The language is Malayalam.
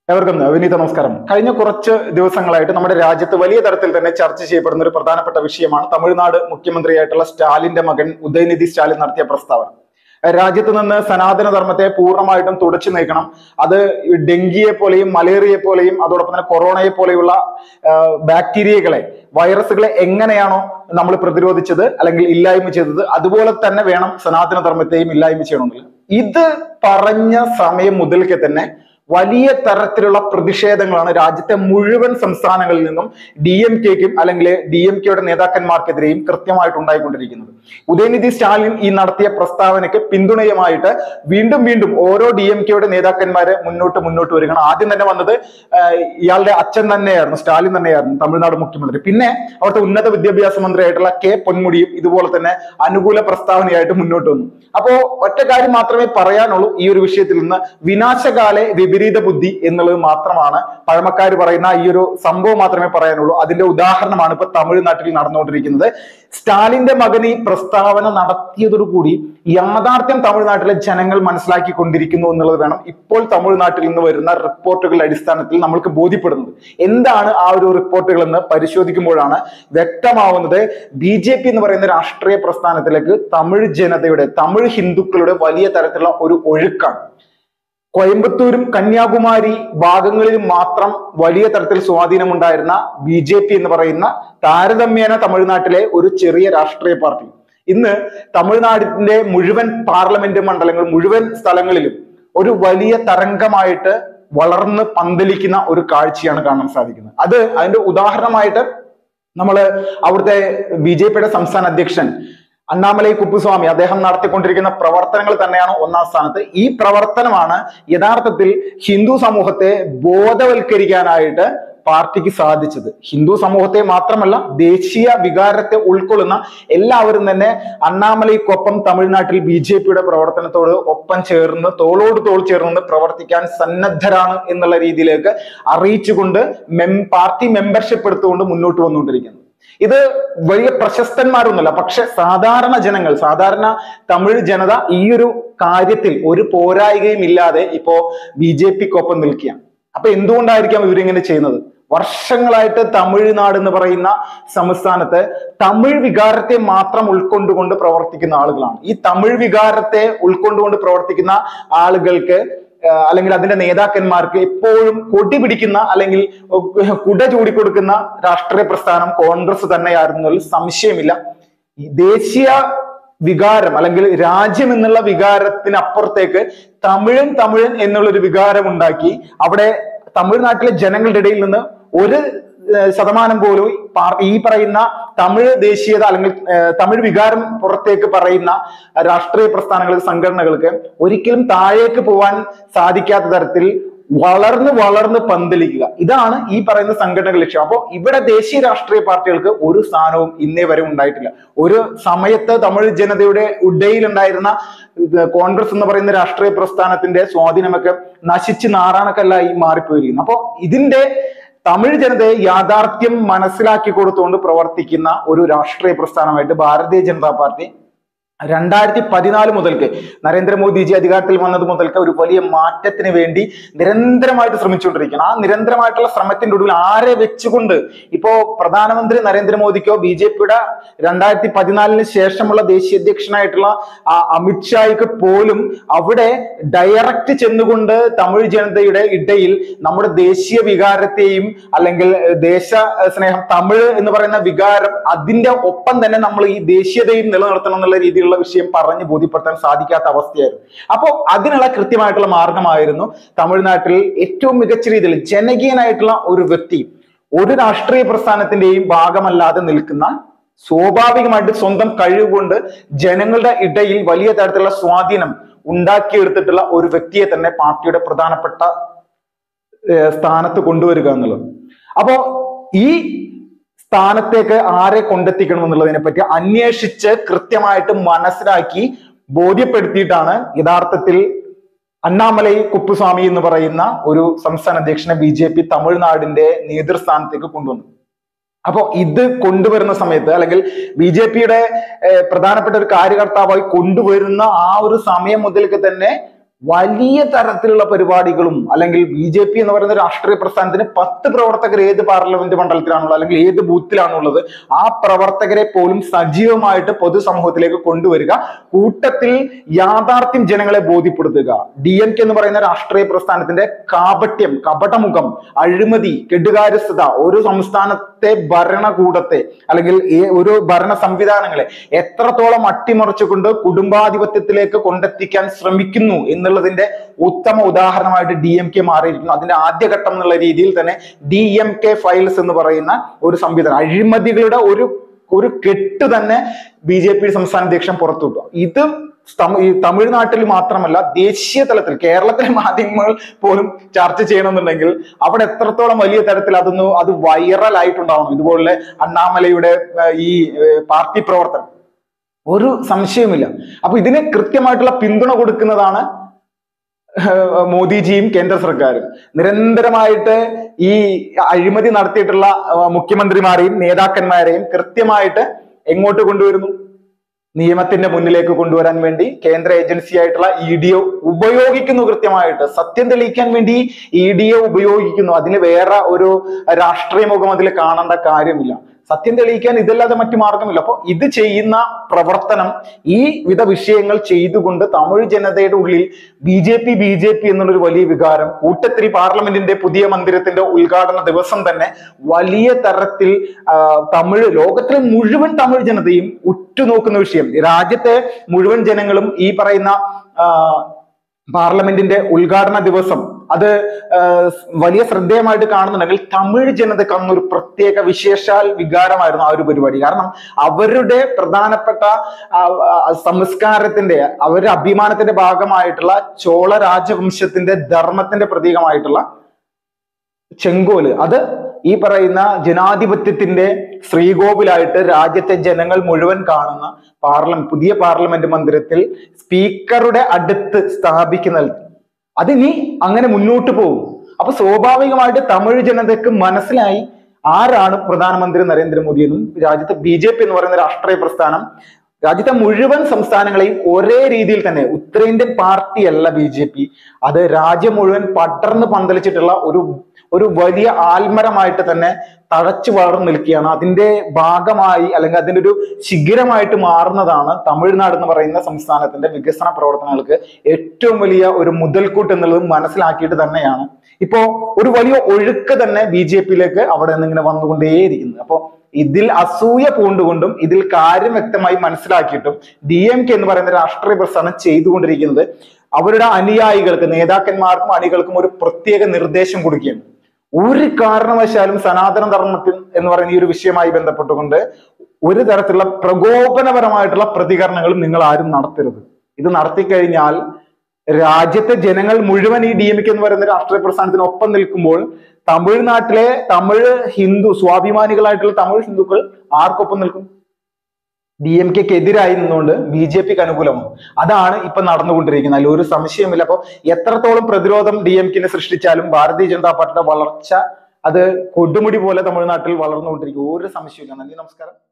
എവർക്കും വിനീത നമസ്കാരം കഴിഞ്ഞ കുറച്ച് ദിവസങ്ങളായിട്ട് നമ്മുടെ രാജ്യത്ത് വലിയ തരത്തിൽ തന്നെ ചർച്ച ചെയ്യപ്പെടുന്ന ഒരു പ്രധാനപ്പെട്ട വിഷയമാണ് തമിഴ്നാട് മുഖ്യമന്ത്രിയായിട്ടുള്ള സ്റ്റാലിന്റെ മകൻ ഉദയനിധി സ്റ്റാലിൻ നടത്തിയ പ്രസ്താവന രാജ്യത്ത് നിന്ന് സനാതന ധർമ്മത്തെ പൂർണ്ണമായിട്ടും തുടച്ചു നീക്കണം അത് ഡെങ്കിയെ പോലെയും മലേറിയയെ പോലെയും അതോടൊപ്പം തന്നെ കൊറോണയെ പോലെയുള്ള ആ, ബാക്ടീരിയകളെ വൈറസുകളെ എങ്ങനെയാണോ നമ്മൾ പ്രതിരോധിച്ചത് അല്ലെങ്കിൽ ഇല്ലായ്മ ചെയ്തത് അതുപോലെ തന്നെ വേണം സനാതന ധർമ്മത്തെയും ഇല്ലായ്മ ചെയ്യണമെന്നില്ല ഇത് പറഞ്ഞ സമയം മുതൽക്ക് തന്നെ വലിയ തരത്തിലുള്ള പ്രതിഷേധങ്ങളാണ് രാജ്യത്തെ മുഴുവൻ സംസ്ഥാനങ്ങളിൽ നിന്നും ഡി എം കെക്കും അല്ലെങ്കിൽ ഡി എം കെയുടെ നേതാക്കന്മാർക്കെതിരെയും കൃത്യമായിട്ട് ഉണ്ടായിക്കൊണ്ടിരിക്കുന്നത് ഉദയനിധി സ്റ്റാലിൻ ഈ നടത്തിയ പ്രസ്താവനയ്ക്ക് പിന്തുണയുമായിട്ട് വീണ്ടും വീണ്ടും ഓരോ ഡി എം കെയുടെ നേതാക്കന്മാര് മുന്നോട്ട് മുന്നോട്ട് വരികയാണ് ആദ്യം തന്നെ വന്നത് ആഹ് ഇയാളുടെ അച്ഛൻ തന്നെയായിരുന്നു സ്റ്റാലിൻ തന്നെയായിരുന്നു തമിഴ്നാട് മുഖ്യമന്ത്രി പിന്നെ അവിടുത്തെ ഉന്നത വിദ്യാഭ്യാസ മന്ത്രിയായിട്ടുള്ള കെ പൊന്മുടിയും ഇതുപോലെ തന്നെ അനുകൂല പ്രസ്താവനയായിട്ട് മുന്നോട്ട് വന്നു അപ്പോ ഒറ്റ കാര്യം മാത്രമേ പറയാനുള്ളൂ ഈ ഒരു വിഷയത്തിൽ നിന്ന് വിനാശകാലെ വിപരീത ബുദ്ധി എന്നുള്ളത് മാത്രമാണ് പഴമക്കാർ പറയുന്ന ഈ ഒരു സംഭവം മാത്രമേ പറയാനുള്ളൂ അതിന്റെ ഉദാഹരണമാണ് ഇപ്പൊ തമിഴ്നാട്ടിൽ നടന്നുകൊണ്ടിരിക്കുന്നത് സ്റ്റാലിന്റെ മകൻ ഈ പ്രസ്താവന നടത്തിയതോടുകൂടി യാഥാർത്ഥ്യം തമിഴ്നാട്ടിലെ ജനങ്ങൾ മനസ്സിലാക്കിക്കൊണ്ടിരിക്കുന്നു എന്നുള്ളത് വേണം ഇപ്പോൾ തമിഴ്നാട്ടിൽ നിന്ന് വരുന്ന റിപ്പോർട്ടുകളുടെ അടിസ്ഥാനത്തിൽ നമ്മൾക്ക് ബോധ്യപ്പെടുന്നത് എന്താണ് ആ ഒരു റിപ്പോർട്ടുകൾ എന്ന് പരിശോധിക്കുമ്പോഴാണ് വ്യക്തമാവുന്നത് ബി ജെ പി എന്ന് പറയുന്ന രാഷ്ട്രീയ പ്രസ്ഥാനത്തിലേക്ക് തമിഴ് ജനതയുടെ തമിഴ് ഹിന്ദുക്കളുടെ വലിയ തരത്തിലുള്ള ഒരു ഒഴുക്കാണ് കോയമ്പത്തൂരും കന്യാകുമാരി ഭാഗങ്ങളിലും മാത്രം വലിയ തരത്തിൽ സ്വാധീനമുണ്ടായിരുന്ന ബി ജെ പി എന്ന് പറയുന്ന താരതമ്യേന തമിഴ്നാട്ടിലെ ഒരു ചെറിയ രാഷ്ട്രീയ പാർട്ടി ഇന്ന് തമിഴ്നാടിന്റെ മുഴുവൻ പാർലമെന്റ് മണ്ഡലങ്ങൾ മുഴുവൻ സ്ഥലങ്ങളിലും ഒരു വലിയ തരംഗമായിട്ട് വളർന്ന് പന്തലിക്കുന്ന ഒരു കാഴ്ചയാണ് കാണാൻ സാധിക്കുന്നത് അത് അതിന്റെ ഉദാഹരണമായിട്ട് നമ്മൾ അവിടുത്തെ ബി ജെ പിയുടെ സംസ്ഥാന അധ്യക്ഷൻ അണ്ണാമലൈ കുപ്പുസ്വാമി അദ്ദേഹം നടത്തിക്കൊണ്ടിരിക്കുന്ന പ്രവർത്തനങ്ങൾ തന്നെയാണ് ഒന്നാം സ്ഥാനത്ത് ഈ പ്രവർത്തനമാണ് യഥാർത്ഥത്തിൽ ഹിന്ദു സമൂഹത്തെ ബോധവൽക്കരിക്കാനായിട്ട് പാർട്ടിക്ക് സാധിച്ചത് ഹിന്ദു സമൂഹത്തെ മാത്രമല്ല ദേശീയ വികാരത്തെ ഉൾക്കൊള്ളുന്ന എല്ലാവരും തന്നെ അണ്ണാമലൈക്കൊപ്പം തമിഴ്നാട്ടിൽ ബി ജെ പിയുടെ പ്രവർത്തനത്തോട് ഒപ്പം ചേർന്ന് തോളോട് തോൾ ചേർന്ന് പ്രവർത്തിക്കാൻ സന്നദ്ധരാണ് എന്നുള്ള രീതിയിലേക്ക് അറിയിച്ചുകൊണ്ട് മെം പാർട്ടി മെമ്പർഷിപ്പ് എടുത്തുകൊണ്ട് മുന്നോട്ട് വന്നുകൊണ്ടിരിക്കുന്നത് ഇത് വലിയ പ്രശസ്തന്മാരൊന്നുമല്ല പക്ഷെ സാധാരണ ജനങ്ങൾ സാധാരണ തമിഴ് ജനത ഈ ഒരു കാര്യത്തിൽ ഒരു പോരായികയും ഇല്ലാതെ ഇപ്പോ ബി ജെ പിക്കൊപ്പം നിൽക്കുകയാണ് അപ്പൊ എന്തുകൊണ്ടായിരിക്കാം ഇവരിങ്ങനെ ചെയ്യുന്നത് വർഷങ്ങളായിട്ട് തമിഴ്നാട് എന്ന് പറയുന്ന സംസ്ഥാനത്ത് തമിഴ് വികാരത്തെ മാത്രം ഉൾക്കൊണ്ടുകൊണ്ട് പ്രവർത്തിക്കുന്ന ആളുകളാണ് ഈ തമിഴ് വികാരത്തെ ഉൾക്കൊണ്ടുകൊണ്ട് പ്രവർത്തിക്കുന്ന ആളുകൾക്ക് ആഹ് അല്ലെങ്കിൽ അതിന്റെ നേതാക്കന്മാർക്ക് എപ്പോഴും കൊടി പിടിക്കുന്ന അല്ലെങ്കിൽ കുട ചൂടിക്കൊടുക്കുന്ന രാഷ്ട്രീയ പ്രസ്ഥാനം കോൺഗ്രസ് തന്നെയായിരുന്നു എന്നതിൽ സംശയമില്ല ഈ ദേശീയ വികാരം അല്ലെങ്കിൽ രാജ്യം എന്നുള്ള വികാരത്തിനപ്പുറത്തേക്ക് തമിഴൻ തമിഴൻ എന്നുള്ള ഒരു വികാരം ഉണ്ടാക്കി അവിടെ തമിഴ്നാട്ടിലെ ജനങ്ങളുടെ ഇടയിൽ നിന്ന് ഒരു ഏഹ് ശതമാനം പോലും ഈ പാർ- ഈ പറയുന്ന തമിഴ് ദേശീയത അല്ലെങ്കിൽ ഏഹ് തമിഴ് വികാരം പുറത്തേക്ക് പറയുന്ന രാഷ്ട്രീയ പ്രസ്ഥാനങ്ങൾക്ക് സംഘടനകൾക്ക് ഒരിക്കലും താഴേക്ക് പോവാൻ സാധിക്കാത്ത തരത്തിൽ വളർന്ന് വളർന്ന് പന്തലിക്കുക ഇതാണ് ഈ പറയുന്ന സംഘടനകൾ ലക്ഷ്യം അപ്പോൾ ഇവിടെ ദേശീയ രാഷ്ട്രീയ പാർട്ടികൾക്ക് ഒരു സ്ഥാനവും ഇന്നേ വരെ ഉണ്ടായിട്ടില്ല ഒരു സമയത്ത് തമിഴ് ജനതയുടെ ഉഡയിലുണ്ടായിരുന്ന ഇത് കോൺഗ്രസ് എന്ന് പറയുന്ന രാഷ്ട്രീയ പ്രസ്ഥാനത്തിന്റെ സ്വാധീനമൊക്കെ നശിച്ച് നാറാണക്കല്ലായി മാറിപ്പോയിരിക്കുന്നു അപ്പോ ഇതിന്റെ തമിഴ് ജനതയെ യാഥാർത്ഥ്യം മനസ്സിലാക്കി കൊടുത്തുകൊണ്ട് പ്രവർത്തിക്കുന്ന ഒരു രാഷ്ട്രീയ പ്രസ്ഥാനമായിട്ട് ഭാരതീയ ജനതാ പാർട്ടി രണ്ടായിരത്തി പതിനാല് മുതൽക്ക് നരേന്ദ്രമോദിജി അധികാരത്തിൽ വന്നത് മുതൽക്ക് ഒരു വലിയ മാറ്റത്തിന് വേണ്ടി നിരന്തരമായിട്ട് ശ്രമിച്ചുകൊണ്ടിരിക്കുകയാണ് ആ നിരന്തരമായിട്ടുള്ള ശ്രമത്തിന്റെ ഒടുവിൽ ആരെ വെച്ചുകൊണ്ട് ഇപ്പോ പ്രധാനമന്ത്രി നരേന്ദ്രമോദിക്കോ ബി ജെ പിയുടെ രണ്ടായിരത്തി പതിനാലിന് ശേഷമുള്ള ദേശീയ അധ്യക്ഷനായിട്ടുള്ള ആ അമിത്ഷായ്ക്ക് പോലും അവിടെ ഡയറക്റ്റ് ചെന്നുകൊണ്ട് തമിഴ് ജനതയുടെ ഇടയിൽ നമ്മുടെ ദേശീയ വികാരത്തെയും അല്ലെങ്കിൽ ഏഹ്, ദേശ ഏഹ്, സ്നേഹം തമിഴ് എന്ന് പറയുന്ന വികാരം അതിന്റെ ഒപ്പം തന്നെ നമ്മൾ ഈ ദേശീയതയും നിലനിർത്തണം എന്നുള്ള രീതിയിലുള്ള വിഷയം പറഞ്ഞ് ബോധ്യപ്പെടുത്താൻ സാധിക്കാത്ത അവസ്ഥയായിരുന്നു അപ്പോൾ അതിനുള്ള കൃത്യമായിട്ടുള്ള മാർഗമായിരുന്നു തമിഴ്നാട്ടിൽ ഏറ്റവും മികച്ച രീതിയിൽ ജനകീയനായിട്ടുള്ള ഒരു വ്യക്തി ഒരു രാഷ്ട്രീയ പ്രസ്ഥാനത്തിന്റെയും ഭാഗമല്ലാതെ നിൽക്കുന്ന സ്വാഭാവികമായിട്ട് സ്വന്തം കഴിവുകൊണ്ട് ജനങ്ങളുടെ ഇടയിൽ വലിയ തരത്തിലുള്ള സ്വാധീനം ഉണ്ടാക്കിയെടുത്തിട്ടുള്ള ഒരു വ്യക്തിയെ തന്നെ പാർട്ടിയുടെ പ്രധാനപ്പെട്ട ഏഹ് സ്ഥാനത്ത് കൊണ്ടുവരിക എന്നുള്ളത് അപ്പോ ഈ സ്ഥാനത്തേക്ക് ആരെ കൊണ്ടെത്തിക്കണം എന്നുള്ളതിനെ പറ്റി അന്വേഷിച്ച് കൃത്യമായിട്ട് മനസ്സിലാക്കി ബോധ്യപ്പെടുത്തിയിട്ടാണ് യഥാർത്ഥത്തിൽ അണ്ണാമലൈ കുപ്പുസ്വാമി എന്ന് പറയുന്ന ഒരു സംസ്ഥാന അധ്യക്ഷനെ ബി ജെ പി തമിഴ്നാടിന്റെ നേതൃസ്ഥാനത്തേക്ക് കൊണ്ടുവന്നു അപ്പോ ഇത് കൊണ്ടുവരുന്ന സമയത്ത് അല്ലെങ്കിൽ ബി ജെ പിയുടെ പ്രധാനപ്പെട്ട ഒരു കാര്യകർത്താവായി കൊണ്ടുവരുന്ന ആ ഒരു സമയം മുതൽക്ക് തന്നെ വലിയ തരത്തിലുള്ള പരിപാടികളും അല്ലെങ്കിൽ ബി ജെ പി എന്ന് പറയുന്ന രാഷ്ട്രീയ പ്രസ്ഥാനത്തിന് പത്ത് പ്രവർത്തകർ ഏത് പാർലമെന്റ് മണ്ഡലത്തിലാണുള്ളത് അല്ലെങ്കിൽ ഏത് ബൂത്തിലാണുള്ളത് ആ പ്രവർത്തകരെ പോലും സജീവമായിട്ട് പൊതുസമൂഹത്തിലേക്ക് കൊണ്ടുവരിക കൂട്ടത്തിൽ യാഥാർത്ഥ്യം ജനങ്ങളെ ബോധ്യപ്പെടുത്തുക ഡി എം കെ എന്ന് പറയുന്ന രാഷ്ട്രീയ പ്രസ്ഥാനത്തിന്റെ കാപട്യം കപടമുഖം അഴിമതി കെടുകാര്യസ്ഥത ഒരു സംസ്ഥാനത്തെ ഭരണകൂടത്തെ അല്ലെങ്കിൽ ഈ ഒരു ഭരണ സംവിധാനങ്ങളെ എത്രത്തോളം അട്ടിമറിച്ചുകൊണ്ട് കുടുംബാധിപത്യത്തിലേക്ക് കൊണ്ടെത്തിക്കാൻ ശ്രമിക്കുന്നു എന്നുള്ളതിന്റെ ഉത്തമ ഉദാഹരണമായിട്ട് ഡി എം കെ മാറിയിരിക്കുന്നു അതിന്റെ ആദ്യഘട്ടം എന്നുള്ള രീതിയിൽ തന്നെ ഡി എം കെ ഫയൽസ് എന്ന് പറയുന്ന ഒരു സംവിധാനം അഴിമതികളുടെ ഒരു ഒരു കെട്ട് തന്നെ ബി ജെ പി സംസ്ഥാന അധ്യക്ഷൻ പുറത്തുവിട്ടു ഇത് തമ- ഈ തമിഴ്നാട്ടിൽ മാത്രമല്ല ദേശീയ തലത്തിൽ കേരളത്തിലെ മാധ്യമങ്ങൾ പോലും ചർച്ച ചെയ്യണമെന്നുണ്ടെങ്കിൽ അവിടെ എത്രത്തോളം വലിയ തരത്തിൽ അതൊന്ന് അത് വൈറൽ ആയിട്ടുണ്ടാവണം ഇതുപോലെ അണ്ണാമലയുടെ ഏർ, ഈ ഏർ, പാർട്ടി പ്രവർത്തനം ഒരു സംശയവുമില്ല അപ്പൊ ഇതിന് കൃത്യമായിട്ടുള്ള പിന്തുണ കൊടുക്കുന്നതാണ് ഏഹ് മോദിജിയും കേന്ദ്ര സർക്കാരും നിരന്തരമായിട്ട് ഈ അഴിമതി നടത്തിയിട്ടുള്ള ഏഹ് മുഖ്യമന്ത്രിമാരെയും നേതാക്കന്മാരെയും കൃത്യമായിട്ട് എങ്ങോട്ട് കൊണ്ടുവരുന്നു നിയമത്തിന്റെ മുന്നിലേക്ക് കൊണ്ടുവരാൻ വേണ്ടി കേന്ദ്ര ഏജൻസി ആയിട്ടുള്ള ഇ ഡി ഒ ഉപയോഗിക്കുന്നു കൃത്യമായിട്ട് സത്യം തെളിയിക്കാൻ വേണ്ടി ഇ ഡി ഒ ഉപയോഗിക്കുന്നു അതിന് വേറെ ഒരു രാഷ്ട്രീയ മുഖം അതിൽ കാണേണ്ട കാര്യമില്ല സത്യം തെളിയിക്കാൻ ഇതല്ലാതെ മറ്റു മാർഗമില്ല അപ്പൊ ഇത് ചെയ്യുന്ന പ്രവർത്തനം ഈ വിധ വിഷയങ്ങൾ ചെയ്തുകൊണ്ട് തമിഴ് ജനതയുടെ ഉള്ളിൽ B J P B J P എന്നുള്ളൊരു വലിയ വികാരം കൂട്ടത്തിൽ പാർലമെന്റിന്റെ പുതിയ മന്ദിരത്തിന്റെ ഉദ്ഘാടന ദിവസം തന്നെ വലിയ തരത്തിൽ ആ, തമിഴ് ലോകത്തിലെ മുഴുവൻ തമിഴ് ജനതയും ഉറ്റുനോക്കുന്ന വിഷയം രാജ്യത്തെ മുഴുവൻ ജനങ്ങളും ഈ പറയുന്ന ആ, പാർലമെന്റിന്റെ ഉദ്ഘാടന ദിവസം അത് ആ, വലിയ ശ്രദ്ധേയമായിട്ട് കാണുന്നുണ്ടെങ്കിൽ തമിഴ് ജനതയ്ക്ക് അന്നൊരു പ്രത്യേക വിശേഷാൽ വികാരമായിരുന്നു ആ ഒരു പരിപാടി കാരണം അവരുടെ പ്രധാനപ്പെട്ട ആ, ആ, സംസ്കാരത്തിന്റെ അവരുടെ അഭിമാനത്തിന്റെ ഭാഗമായിട്ടുള്ള ചോള രാജവംശത്തിന്റെ ധർമ്മത്തിന്റെ പ്രതീകമായിട്ടുള്ള ചെങ്കോല് അത് ഈ പറയുന്ന ജനാധിപത്യത്തിന്റെ ശ്രീകോവിലായിട്ട് രാജ്യത്തെ ജനങ്ങൾ മുഴുവൻ കാണുന്ന പാർലമെന്റ് പുതിയ പാർലമെന്റ് മന്ദിരത്തിൽ സ്പീക്കറുടെ അടുത്ത് സ്ഥാപിക്കുന്ന അതിനി അങ്ങനെ മുന്നോട്ട് പോകും അപ്പൊ സ്വാഭാവികമായിട്ട് തമിഴ് ജനതയ്ക്ക് മനസ്സിലായി ആരാണ് പ്രധാനമന്ത്രി നരേന്ദ്രമോദി എന്നും രാജ്യത്തെ ബി ജെ പി എന്ന് പറയുന്ന രാഷ്ട്രീയ പ്രസ്ഥാനം രാജ്യത്തെ മുഴുവൻ സംസ്ഥാനങ്ങളെയും ഒരേ രീതിയിൽ തന്നെ ഉത്തരേന്ത്യൻ പാർട്ടിയല്ല ബി ജെ പി അത് രാജ്യം മുഴുവൻ പടർന്ന് പന്തലിച്ചിട്ടുള്ള ഒരു ഒരു വലിയ ആൽമരമായിട്ട് തന്നെ തഴച്ചു വളർന്നു നിൽക്കുകയാണ് അതിന്റെ ഭാഗമായി അല്ലെങ്കിൽ അതിന്റെ ഒരു ശിഖിരമായിട്ട് മാറുന്നതാണ് തമിഴ്നാട് എന്ന് പറയുന്ന സംസ്ഥാനത്തിന്റെ വികസന പ്രവർത്തനങ്ങൾക്ക് ഏറ്റവും വലിയ ഒരു മുതൽക്കൂട്ട് എന്നുള്ളത് മനസ്സിലാക്കിയിട്ട് തന്നെയാണ് ഇപ്പോ ഒരു വലിയ ഒഴുക്ക് തന്നെ ബി ജെ പിയിലേക്ക് അവിടെ നിന്ന് ഇങ്ങനെ വന്നുകൊണ്ടേയിരിക്കുന്നത് അപ്പോ ഇതിൽ അസൂയ പൂണ്ടുകൊണ്ടും ഇതിൽ കാര്യം വ്യക്തമായി മനസ്സിലാക്കിയിട്ടും ഡി എം കെ എന്ന് പറയുന്ന രാഷ്ട്രീയ പ്രസ്ഥാനം ചെയ്തുകൊണ്ടിരിക്കുന്നത് അവരുടെ അനുയായികൾക്ക് നേതാക്കന്മാർക്കും അണികൾക്കും ഒരു പ്രത്യേക നിർദ്ദേശം കൊടുക്കുകയാണ് ഒരു കാരണവശാലും സനാതന ധർമ്മത്തിൽ എന്ന് പറയുന്ന ഈ ഒരു വിഷയവുമായി ബന്ധപ്പെട്ടുകൊണ്ട് ഒരു തരത്തിലുള്ള പ്രകോപനപരമായിട്ടുള്ള പ്രതികരണങ്ങളും നിങ്ങൾ ആരും നടത്തരുത് ഇത് നടത്തിക്കഴിഞ്ഞാൽ രാജ്യത്തെ ജനങ്ങൾ മുഴുവൻ ഈ ഡി എം കെ എന്ന് പറയുന്ന രാഷ്ട്രീയ പ്രസ്ഥാനത്തിന് ഒപ്പം നിൽക്കുമ്പോൾ തമിഴ്നാട്ടിലെ തമിഴ് ഹിന്ദു സ്വാഭിമാനികളായിട്ടുള്ള തമിഴ് ഹിന്ദുക്കൾ ആർക്കൊപ്പം നിൽക്കും ഡി എം കെക്ക് എതിരായി നിന്നുകൊണ്ട് ബി ജെ പിക്ക് അനുകൂലമാണ് അതാണ് ഇപ്പൊ നടന്നുകൊണ്ടിരിക്കുന്നത് അതിൽ ഒരു സംശയമില്ല അപ്പൊ എത്രത്തോളം പ്രതിരോധം ഡി എം കെനെ സൃഷ്ടിച്ചാലും ഭാരതീയ ജനതാ പാർട്ടിയുടെ വളർച്ച അത് കൊടുമുടി പോലെ തമിഴ്നാട്ടിൽ വളർന്നുകൊണ്ടിരിക്കും ഒരു സംശയമില്ല നന്ദി നമസ്കാരം